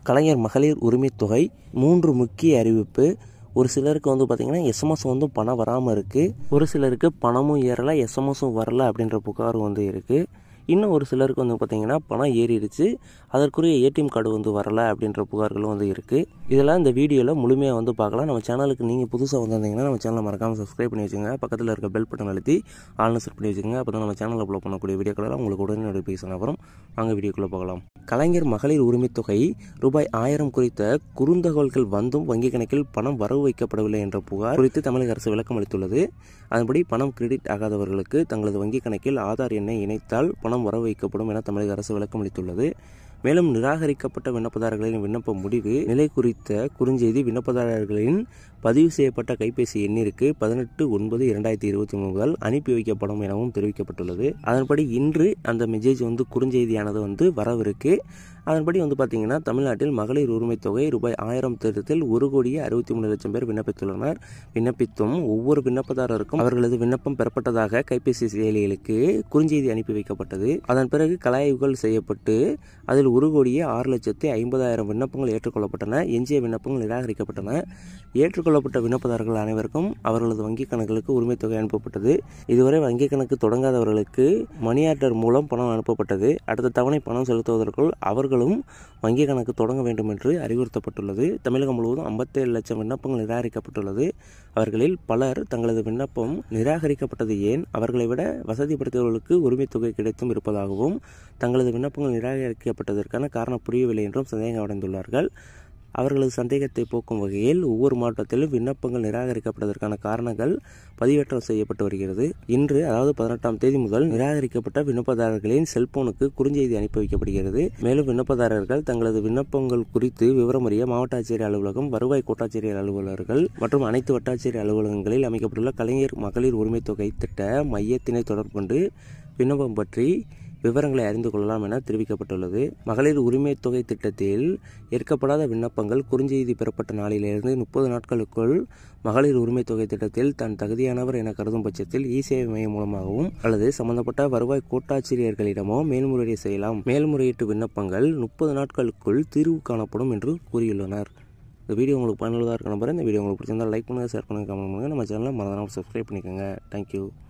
கலைஞர் மகளிர் உரிமைத் தொகை மூன்று முக்கிய அறிவிப்பு ஒரு சிலருக்கு வந்து பார்த்திங்கன்னா எஸ்எம்எஸ் வந்து பணம் வராமல் இருக்குது ஒரு சிலருக்கு பணமும் ஏறலை எஸ்எம்எஸும் வரல அப்படின்ற புகாரும் வந்து இருக்குது இன்னும் ஒரு சிலருக்கு வந்து பார்த்திங்கன்னா பணம் ஏறிடுச்சு அதற்குரிய ஏடிஎம் கார்டு வந்து வரல அப்படின்ற புகார்களும் வந்து இருக்குது இதெல்லாம் இந்த வீடியோவில் முழுமையாக வந்து பார்க்கலாம் நம்ம சேனலுக்கு நீங்கள் புதுசாக வந்திருந்தீங்கன்னா நம்ம சேனலை மறக்காமல் சப்ஸ்கிரைப் பண்ணி வச்சுங்க பக்கத்தில் இருக்க பெல் பட்டன் அழுத்தி ஆல்னு செட் பண்ணி வச்சுங்க அப்போ தான் நம்ம சேனலில் அப்லோட் பண்ணக்கூடிய வீடியோக்களெல்லாம் உங்களுக்கு உடனே நோட்டிஃபிகேஷன் வரும் வாங்க வீடியோக்குள்ளே போகலாம் கலைஞர் மகளிர் உரிமைத் தொகை ரூபாய் ஆயிரம் குறித்த குறுந்தகவல்கள் வந்தும் வங்கி கணக்கில் பணம் வரவு வைக்கப்படவில்லை என்ற புகார் குறித்து தமிழக அரசு விளக்கம் அளித்துள்ளது அதன்படி பணம் கிரெடிட் ஆகாதவர்களுக்கு தங்களது வங்கி கணக்கில் ஆதார் எண்ணை இணைத்தால் பணம் வரவு வைக்கப்படும் என தமிழக அரசு விளக்கம் அளித்துள்ளது மேலும் நிராகரிக்கப்பட்ட விண்ணப்பதாரர்களின் விண்ணப்ப முடிவு நிலை குறித்த குறுஞ்செய்தி விண்ணப்பதாரர்களின் பதிவு செய்யப்பட்ட கைபேசி எண்ணிற்கு பதினெட்டு ஒன்பது இரண்டாயிரத்தி இருபத்தி மூணு முதல் அனுப்பி வைக்கப்படும் எனவும் தெரிவிக்கப்பட்டுள்ளது அதன்படி இன்று அந்த மெசேஜ் வந்து குறுஞ்செய்தியானது வந்து வரவிருக்கு அதன்படி வந்து பார்த்தீங்கன்னா தமிழ்நாட்டில் மகளிர் உரிமைத் தொகை ரூபாய் ஆயிரம் திட்டத்தில் ஒரு கோடியே அறுபத்தி மூணு லட்சம் பேர் விண்ணப்பித்துள்ளனர் விண்ணப்பித்தும் ஒவ்வொரு விண்ணப்பதாரருக்கும் அவர்களது விண்ணப்பம் பெறப்பட்டதாக கைபேசி செயலிகளுக்கு குறுஞ்செய்தி அனுப்பி வைக்கப்பட்டது அதன் பிறகு கலாய்வுகள் செய்யப்பட்டு அதில் ஒரு கோடியே ஆறு லட்சத்தி ஐம்பதாயிரம் விண்ணப்பங்கள் ஏற்றுக்கொள்ளப்பட்டன எஞ்சிய விண்ணப்பங்கள் நிராகரிக்கப்பட்டன ஏற்றுக்கொள்ளப்பட்ட விண்ணப்பதாரர்கள் அனைவருக்கும் அவர்களது வங்கிக் கணக்குகளுக்கு உரிமைத் தொகை அனுப்பப்பட்டது இதுவரை வங்கிக் கணக்கு தொடங்காதவர்களுக்கு மணி ஆர்டர் மூலம் பணம் அனுப்பப்பட்டது அடுத்த தவணை பணம் செலுத்துவதற்குள் அவர்களும் வங்கிக் கணக்கு தொடங்க வேண்டும் என்று அறிவுறுத்தப்பட்டுள்ளது தமிழகம் முழுவதும் ஐம்பத்தேழு லட்சம் விண்ணப்பங்கள் நிராகரிக்கப்பட்டுள்ளது அவர்களில் பலர் தங்களது விண்ணப்பம் நிராகரிக்கப்பட்டது ஏன் அவர்களை விட வசதி படைத்தவர்களுக்கு உரிமைத் தொகை கிடைத்தும் இருப்பதாகவும் தங்களது விண்ணப்பங்கள் நிராகரிக்கப்பட்டதற்கான காரணம் புரியவில்லை என்றும் சந்தேகம் அடைந்துள்ளார்கள் அவர்களது சந்தேகத்தை போக்கும் வகையில் ஒவ்வொரு மாவட்டத்திலும் விண்ணப்பங்கள் நிராகரிக்கப்பட்டதற்கான காரணங்கள் பதிவேற்றம் செய்யப்பட்டு வருகிறது இன்று அதாவது பதினெட்டாம் தேதி முதல் நிராகரிக்கப்பட்ட விண்ணப்பதாரர்களின் செல்போனுக்கு குறுஞ்செய்தி அனுப்பி வைக்கப்படுகிறது மேலும் விண்ணப்பதாரர்கள் தங்களது விண்ணப்பங்கள் குறித்து விவரம் அறிய மாவட்ட ஆட்சியர் அலுவலகம் வருவாய் கோட்டாட்சியர் அலுவலர்கள் மற்றும் அனைத்து வட்டாட்சியர் அலுவலகங்களில் அமைக்கப்பட்டுள்ள கலைஞர் மகளிர் உரிமைத் தொகை திட்ட மையத்தினை தொடர்பு கொண்டு விண்ணப்பம் பற்றி விவரங்களை அறிந்து கொள்ளலாம் என தெரிவிக்கப்பட்டுள்ளது மகளிர் உரிமை தொகை திட்டத்தில் ஏற்கப்படாத விண்ணப்பங்கள் குறுஞ்செய்தி பெறப்பட்ட நாளிலிருந்து முப்பது நாட்களுக்குள் மகளிர் உரிமை தொகை திட்டத்தில் தான் தகுதியானவர் என கருதும் பட்சத்தில் இ சேவை மையம் மூலமாகவும் அல்லது சம்பந்தப்பட்ட வருவாய் கோட்டாட்சியர்களிடமோ மேல்முறையீடு செய்யலாம் மேல்முறையீட்டு விண்ணப்பங்கள் முப்பது நாட்களுக்குள் தீர்வு காணப்படும் என்று கூறியுள்ளனர் இந்த வீடியோ உங்களுக்கு பயனுள்ளதாக இருக்க நம்பர் இந்த வீடியோ உங்களுக்கு பிடிச்சிருந்தால் லைக் பண்ணுங்கள் ஷேர் பண்ணுங்கள் கமெண்ட் பண்ணுங்கள் நம்ம சேனலை மறந்துடாமல் சப்ஸ்கிரைப் பண்ணிக்கோங்க தேங்க்யூ